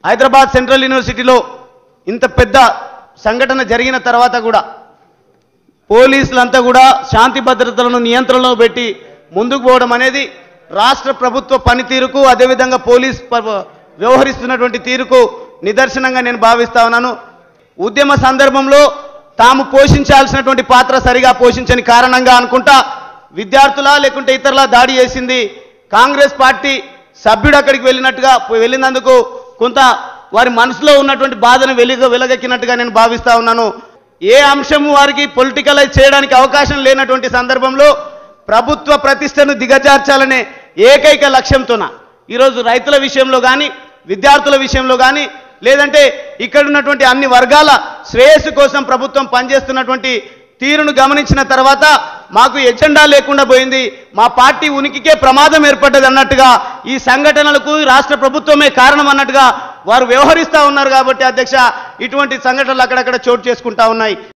Hyderabad central యూనివర్సిటీలో ఇంత పెద్ద సంఘటన జరిగిన తర్వాత కూడా పోలీసులంతా కూడా శాంతి భద్రతలను నియంత్రణలో పెట్టి ముందుకు పోవడం అనేది రాష్ట్ర ప్రభుత్వ పనితీరుకు అదేవిధంగా పోలీస్ ప- వ్యవహరిస్తున్నటువంటి తీరుకు నిదర్శనంగా నేను భావిస్తా ఉన్నాను ఉద్యమ సందర్భంలో తాము పోషించాల్సినటువంటి పాత్ర సరిగా పోషించని కారణంగా అనుకుంటా విద్యార్థుల లేకుంటే ఇతరుల దాడి చేసింది కాంగ్రెస్ పార్టీ సభ్యుడు అక్కడికి వెళ్ళినట్టుగా వెళ్ళినందుకు కొంత వారి మనసులో ఉన్నటువంటి బాధను వెలుగ వెలగెక్కినట్టుగా నేను భావిస్తా ఉన్నాను ఏ అంశం వారికి పొలిటికలైజ్ చేయడానికి అవకాశం లేనటువంటి సందర్భంలో ప్రభుత్వ ప్రతిష్టను దిగజార్చాలనే ఏకైక లక్ష్యంతోన ఈరోజు రైతుల విషయంలో కానీ విద్యార్థుల విషయంలో కానీ లేదంటే ఇక్కడ ఉన్నటువంటి అన్ని వర్గాల శ్రేయస్సు కోసం ప్రభుత్వం పనిచేస్తున్నటువంటి తీరును గమనించిన తర్వాత మాకు ఎజెండా లేకుండా పోయింది మా పార్టీ ఉనికికే ప్రమాదం ఏర్పడ్డది అన్నట్టుగా ఈ సంఘటనలకు రాష్ట్ర ప్రభుత్వమే కారణం అన్నట్టుగా వారు వ్యవహరిస్తా ఉన్నారు కాబట్టి అధ్యక్ష ఇటువంటి సంఘటనలు అక్కడక్కడ చోటు చేసుకుంటా ఉన్నాయి